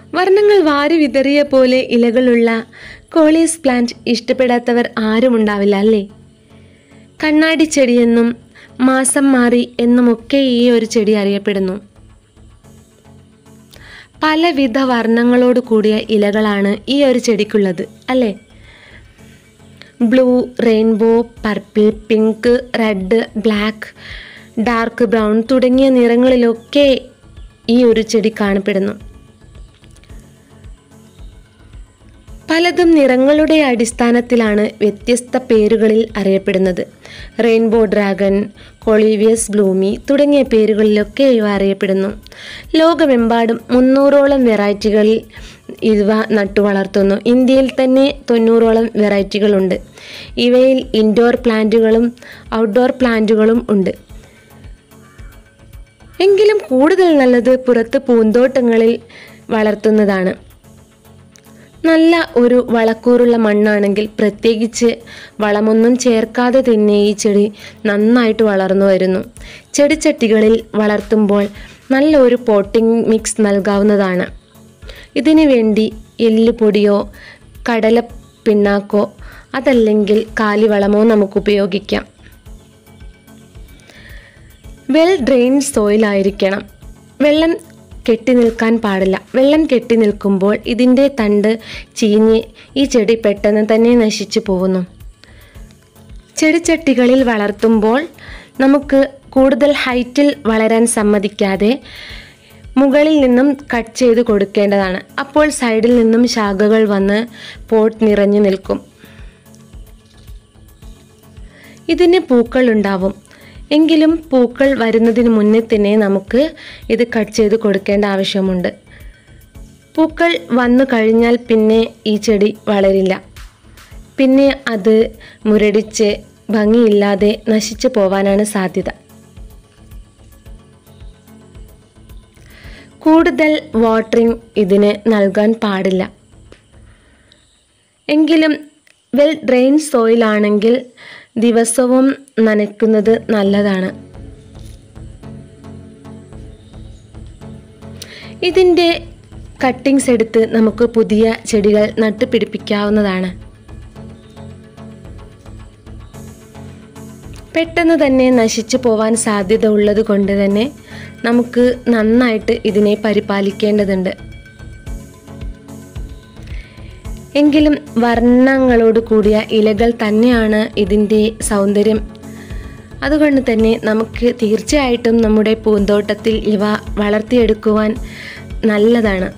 വർണ്ണങ്ങൾ വാരി വിതറിയ പോലെ ഇലകളുള്ള കോളീസ് പ്ലാന്റ് ഇഷ്ടപ്പെടാത്തവർ ആരും ഉണ്ടാവില്ല അല്ലേ കണ്ണാടി ചെടിയെന്നും മാസം മാറി എന്നുമൊക്കെ ഈ ഒരു ചെടി അറിയപ്പെടുന്നു പലവിധ വർണ്ണങ്ങളോട് കൂടിയ ഇലകളാണ് ഈ ഒരു ചെടിക്കുള്ളത് അല്ലേ blue rainbow purple pink red black dark brown തുടങ്ങിയ നിറങ്ങളിലൊക്കെ ഈ ഒരു ചെടി കാണപ്പെടുന്നു പലതും നിറങ്ങളുടെ അടിസ്ഥാനത്തിലാണ് വ്യത്യസ്ത പേരുകളിൽ അറിയപ്പെടുന്നത് റെയിൻബോ ഡ്രാഗൺ കൊളീവിയസ് ബ്ലൂമി തുടങ്ങിയ പേരുകളിലൊക്കെ ഇവ അറിയപ്പെടുന്നു ലോകമെമ്പാടും മുന്നൂറോളം വെറൈറ്റികളിൽ ഇവ നട്ടു വളർത്തുന്നു ഇന്ത്യയിൽ തന്നെ തൊണ്ണൂറോളം വെറൈറ്റികളുണ്ട് ഇവയിൽ ഇൻഡോർ പ്ലാന്റുകളും ഔട്ട്ഡോർ പ്ലാന്റുകളും ഉണ്ട് എങ്കിലും കൂടുതൽ നല്ലത് പുറത്ത് പൂന്തോട്ടങ്ങളിൽ വളർത്തുന്നതാണ് നല്ല ഒരു വളക്കൂറുള്ള മണ്ണാണെങ്കിൽ പ്രത്യേകിച്ച് വളമൊന്നും ചേർക്കാതെ തന്നെ ഈ ചെടി നന്നായിട്ട് വളർന്നു വരുന്നു ചെടിച്ചട്ടികളിൽ വളർത്തുമ്പോൾ നല്ല ഒരു പോട്ടിംഗ് മിക്സ് നൽകാവുന്നതാണ് ഇതിനു വേണ്ടി എല്ലുപൊടിയോ കടല പിണ്ണാക്കോ അതല്ലെങ്കിൽ കാലിവളമോ നമുക്ക് ഉപയോഗിക്കാം വെൽ ഡ്രെയിൻ സോയിൽ ആയിരിക്കണം വെള്ളം കെട്ടി നിൽക്കാൻ പാടില്ല വെള്ളം കെട്ടി നിൽക്കുമ്പോൾ ഇതിൻ്റെ തണ്ട് ചീഞ്ഞ് ഈ ചെടി പെട്ടെന്ന് തന്നെ നശിച്ചു പോകുന്നു ചെടിച്ചട്ടികളിൽ വളർത്തുമ്പോൾ നമുക്ക് കൂടുതൽ ഹൈറ്റിൽ വളരാൻ സമ്മതിക്കാതെ മുകളിൽ നിന്നും കട്ട് ചെയ്ത് കൊടുക്കേണ്ടതാണ് അപ്പോൾ സൈഡിൽ നിന്നും ശാഖകൾ വന്ന് പോട്ട് നിറഞ്ഞു നിൽക്കും ഇതിന് പൂക്കൾ ഉണ്ടാവും എങ്കിലും പൂക്കൾ വരുന്നതിന് മുന്നേ തന്നെ നമുക്ക് ഇത് കട്ട് ചെയ്ത് കൊടുക്കേണ്ട ആവശ്യമുണ്ട് പൂക്കൾ വന്നു കഴിഞ്ഞാൽ പിന്നെ ഈ ചെടി വളരില്ല പിന്നെ അത് മുരടിച്ച് ഭംഗിയില്ലാതെ നശിച്ചു പോവാനാണ് സാധ്യത കൂടുതൽ വാട്ടറിങ് ഇതിന് നൽകാൻ പാടില്ല എങ്കിലും വെൽ ഡ്രെയിൻ സോയിൽ ആണെങ്കിൽ ദിവസവും നനയ്ക്കുന്നത് നല്ലതാണ് ഇതിൻ്റെ കട്ടിങ്സ് എടുത്ത് നമുക്ക് പുതിയ ചെടികൾ നട്ടുപിടിപ്പിക്കാവുന്നതാണ് പെട്ടെന്ന് തന്നെ നശിച്ചു പോവാൻ സാധ്യത ഉള്ളത് കൊണ്ട് തന്നെ നമുക്ക് നന്നായിട്ട് ഇതിനെ പരിപാലിക്കേണ്ടതുണ്ട് എങ്കിലും വർണ്ണങ്ങളോട് കൂടിയ ഇലകൾ തന്നെയാണ് ഇതിൻ്റെ സൗന്ദര്യം അതുകൊണ്ട് തന്നെ നമുക്ക് തീർച്ചയായിട്ടും നമ്മുടെ പൂന്തോട്ടത്തിൽ ഇവ വളർത്തിയെടുക്കുവാൻ നല്ലതാണ്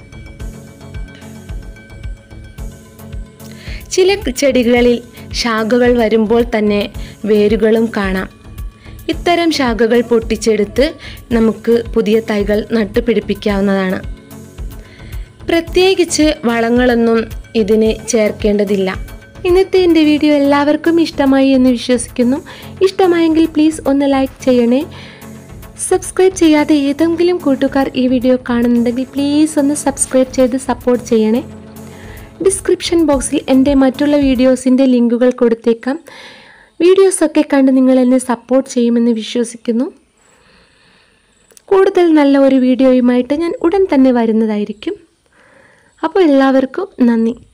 ചില ചെടികളിൽ ശാഖകൾ വരുമ്പോൾ തന്നെ വേരുകളും കാണാം ഇത്തരം ശാഖകൾ പൊട്ടിച്ചെടുത്ത് നമുക്ക് പുതിയ തൈകൾ നട്ടുപിടിപ്പിക്കാവുന്നതാണ് പ്രത്യേകിച്ച് വളങ്ങളൊന്നും ഇതിന് ചേർക്കേണ്ടതില്ല ഇന്നത്തെ എൻ്റെ വീഡിയോ എല്ലാവർക്കും ഇഷ്ടമായി എന്ന് വിശ്വസിക്കുന്നു ഇഷ്ടമായെങ്കിൽ പ്ലീസ് ഒന്ന് ലൈക്ക് ചെയ്യണേ സബ്സ്ക്രൈബ് ചെയ്യാതെ ഏതെങ്കിലും കൂട്ടുകാർ ഈ വീഡിയോ കാണുന്നുണ്ടെങ്കിൽ പ്ലീസ് ഒന്ന് സബ്സ്ക്രൈബ് ചെയ്ത് സപ്പോർട്ട് ചെയ്യണേ ഡിസ്ക്രിപ്ഷൻ ബോക്സിൽ എൻ്റെ മറ്റുള്ള വീഡിയോസിൻ്റെ ലിങ്കുകൾ കൊടുത്തേക്കാം വീഡിയോസൊക്കെ കണ്ട് നിങ്ങൾ എന്നെ സപ്പോർട്ട് ചെയ്യുമെന്ന് വിശ്വസിക്കുന്നു കൂടുതൽ നല്ല ഒരു വീഡിയോയുമായിട്ട് ഞാൻ ഉടൻ തന്നെ വരുന്നതായിരിക്കും അപ്പോൾ എല്ലാവർക്കും നന്ദി